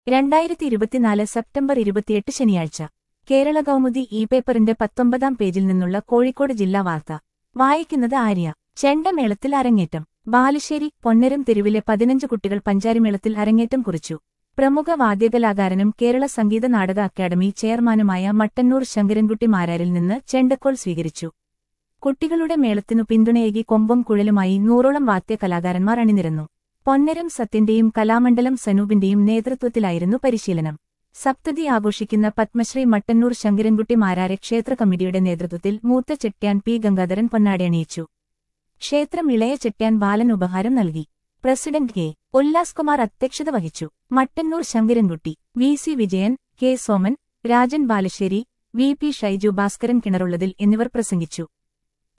രണ്ടായിരത്തി ഇരുപത്തിനാല് സെപ്റ്റംബർ ഇരുപത്തിയെട്ട് ശനിയാഴ്ച കേരള കൗമുദി ഇ പേപ്പറിന്റെ പത്തൊമ്പതാം പേജിൽ നിന്നുള്ള കോഴിക്കോട് ജില്ലാ വാർത്ത വായിക്കുന്നത് ആര്യ ചെണ്ടമേളത്തിൽ അരങ്ങേറ്റം ബാലുശ്ശേരി പൊന്നരം തെരുവിലെ പതിനഞ്ച് കുട്ടികൾ പഞ്ചാരിമേളത്തിൽ അരങ്ങേറ്റം കുറിച്ചു പ്രമുഖ വാദ്യകലാകാരനും കേരള സംഗീത നാടക അക്കാദമി ചെയർമാനുമായ മട്ടന്നൂർ ശങ്കരൻകുട്ടി മാരാരിൽ നിന്ന് ചെണ്ടക്കോൾ സ്വീകരിച്ചു കുട്ടികളുടെ മേളത്തിനു പിന്തുണയേകി കൊമ്പും കുഴലുമായി നൂറോളം വാദ്യ കലാകാരന്മാർ അണിനിരന്നു പൊന്നരം സത്യന്റെയും കലാമണ്ഡലം സനൂപിന്റെയും നേതൃത്വത്തിലായിരുന്നു പരിശീലനം സപ്തതി ആഘോഷിക്കുന്ന പത്മശ്രീ മട്ടന്നൂർ ശങ്കരൻകുട്ടി മാരാരെ ക്ഷേത്ര കമ്മിറ്റിയുടെ നേതൃത്വത്തിൽ മൂത്ത ചെട്ട്യാൻ പി ഗംഗാധരൻ പൊന്നാടയണിയിച്ചു ക്ഷേത്രം ഇളയ ചെട്ട്യാൻ ബാലൻ ഉപഹാരം നൽകി പ്രസിഡന്റ് കെ ഉല്ലാസ് കുമാർ അധ്യക്ഷത വഹിച്ചു Mattannur Sankarankutty V C Vijayan K Soman Rajan Balussery V P Shaiju Bhaskaran Kinarullathil എന്നിവർ പ്രസംഗിച്ചു